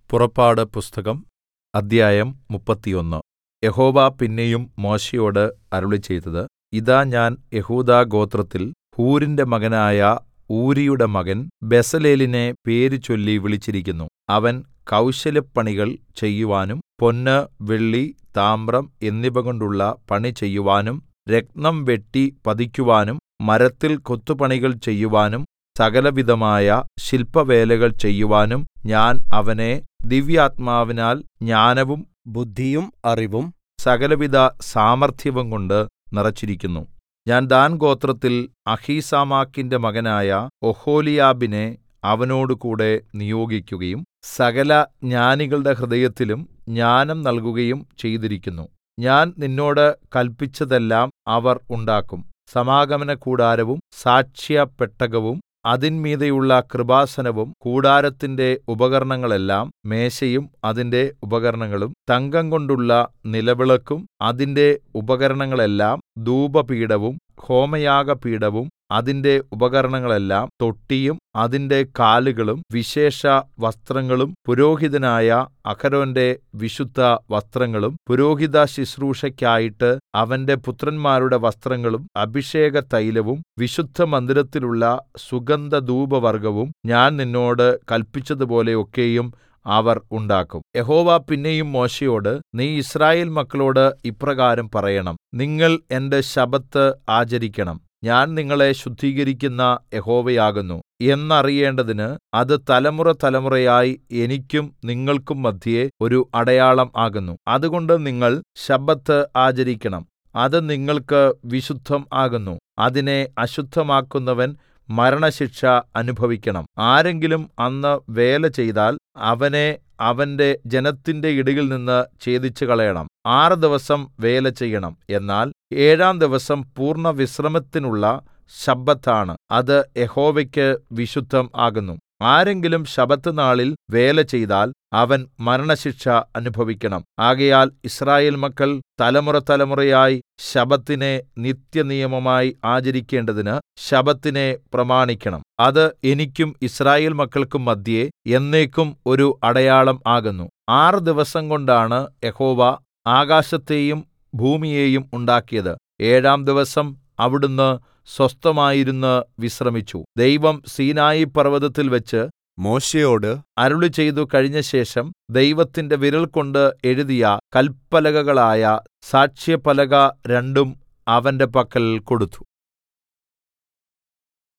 പുറപ്പാട് പുസ്തകം അദ്ധ്യായം മുപ്പത്തിയൊന്ന് യഹോവ പിന്നെയും മോശെയോട് അരുളിച്ചെയ്തത് ഇതാ ഞാൻ യെഹൂദാഗോത്രത്തിൽ ഹൂരിന്റെ മകനായ ഊരിയുടെ മകൻ ബെസലേലിനെ പേരുചൊല്ലി വിളിച്ചിരിക്കുന്നു അവൻ കൗശലപ്പണികൾ ചെയ്യുവാനും പൊന്ന് വെള്ളി താമ്രം എന്നിവകൊണ്ടുള്ള പണി ചെയ്യുവാനും രത്നം വെട്ടി പതിക്കുവാനും മരത്തിൽ കൊത്തുപണികൾ ചെയ്യുവാനും സകലവിധമായ ശില്പവേലകൾ ചെയ്യുവാനും ഞാൻ അവനെ ദിവ്യാത്മാവിനാൽ ജ്ഞാനവും ബുദ്ധിയും അറിവും സകലവിധ സാമർത്ഥ്യവുംകൊണ്ട് നിറച്ചിരിക്കുന്നു ഞാൻ ദാൻ ഗോത്രത്തിൽ അഹീസാമാക്കിന്റെ മകനായ ഒഹൊലിയാബിനെ അവനോടുകൂടെ നിയോഗിക്കുകയും സകല ജ്ഞാനികളുടെ ഹൃദയത്തിലും ജ്ഞാനം നൽകുകയും ചെയ്തിരിക്കുന്നു ഞാൻ നിന്നോട് കല്പിച്ചതെല്ലാം അവർ ഉണ്ടാക്കും സമാഗമനകൂടാരവും സാക്ഷ്യപെട്ടകവും അതിന്മീതെയുള്ള കൃപാസനവും കൂടാരത്തിന്റെ ഉപകരണങ്ങളെല്ലാം മേശയും അതിന്റെ ഉപകരണങ്ങളും തങ്കംകൊണ്ടുള്ള നിലവിളക്കും അതിന്റെ ഉപകരണങ്ങളെല്ലാം ധൂപപീഠവും ഹോമയാഗപീഠവും അതിന്റെ ഉപകരണങ്ങളെല്ലാം തൊട്ടിയും അതിന്റെ കാലുകളും വിശേഷ വസ്ത്രങ്ങളും പുരോഹിതനായ അഹരോന്റെ വിശുദ്ധ വസ്ത്രങ്ങളും പുരോഹിത ശുശ്രൂഷയ്ക്കായിട്ട് അവന്റെ പുത്രന്മാരുടെ വസ്ത്രങ്ങളും അഭിഷേകതൈലവും വിശുദ്ധമന്ദിരത്തിലുള്ള സുഗന്ധധൂപവർഗ്ഗവും ഞാൻ നിന്നോട് കല്പിച്ചതുപോലെ ഒക്കെയും അവർ ഉണ്ടാക്കും യഹോവ പിന്നെയും മോശെയോട് നീ യിസ്രായേൽ മക്കളോട് ഇപ്രകാരം പറയണം നിങ്ങൾ എന്റെ ശബ്ബത്ത് ആചരിക്കണം ഞാൻ നിങ്ങളെ ശുദ്ധീകരിക്കുന്ന യഹോവയാകുന്നു എന്നറിയേണ്ടതിന് അത് തലമുറതലമുറയായി എനിക്കും നിങ്ങൾക്കും മദ്ധ്യേ ഒരു അടയാളം ആകുന്നു അതുകൊണ്ട് നിങ്ങൾ ശബ്ബത്ത് ആചരിക്കണം അത് നിങ്ങൾക്ക് വിശുദ്ധം ആകുന്നു അതിനെ അശുദ്ധമാക്കുന്നവൻ മരണശിക്ഷ അനുഭവിക്കണം ആരെങ്കിലും അന്ന് വേല ചെയ്താൽ അവനെ അവന്റെ ജനത്തിന്റെ ഇടയിൽനിന്ന് ഛേദിച്ചുകളയണം ആറ് ദിവസം വേല ചെയ്യണം എന്നാൽ ഏഴാം ദിവസം പൂർണ്ണവിശ്രമത്തിനുള്ള ശബ്ബത്താണ് അത് യഹോവയ്ക്ക് വിശുദ്ധം ആകുന്നു ആരെങ്കിലും ശബ്ബത്ത് നാളിൽ വേല ചെയ്താൽ അവൻ മരണശിക്ഷ അനുഭവിക്കണം ആകയാൽ യിസ്രായേൽ മക്കൾ തലമുറതലമുറയായി ശബ്ബത്തിനെ നിത്യനിയമമായി ആചരിക്കേണ്ടതിന് ശബ്ബത്തിനെ പ്രമാണിക്കണം അത് എനിക്കും യിസ്രായേൽ മക്കൾക്കും മദ്ധ്യേ എന്നേക്കും ഒരു അടയാളം ആകുന്നു ആറ് ദിവസം കൊണ്ടാണ് യഹോവ ആകാശത്തെയും ഭൂമിയെയും ഉണ്ടാക്കിയത് ഏഴാം ദിവസം അവിടുന്ന് സ്വസ്ഥമായിരുന്ന് വിശ്രമിച്ചു ദൈവം സീനായി പർവ്വതത്തിൽ വെച്ച് മോശെയോട് അരുളിച്ചെയ്തു കഴിഞ്ഞശേഷം ദൈവത്തിന്റെ വിരൽകൊണ്ട് എഴുതിയ കല്പലകകളായ സാക്ഷ്യപലക രണ്ടും അവന്റെ പക്കൽ കൊടുത്തു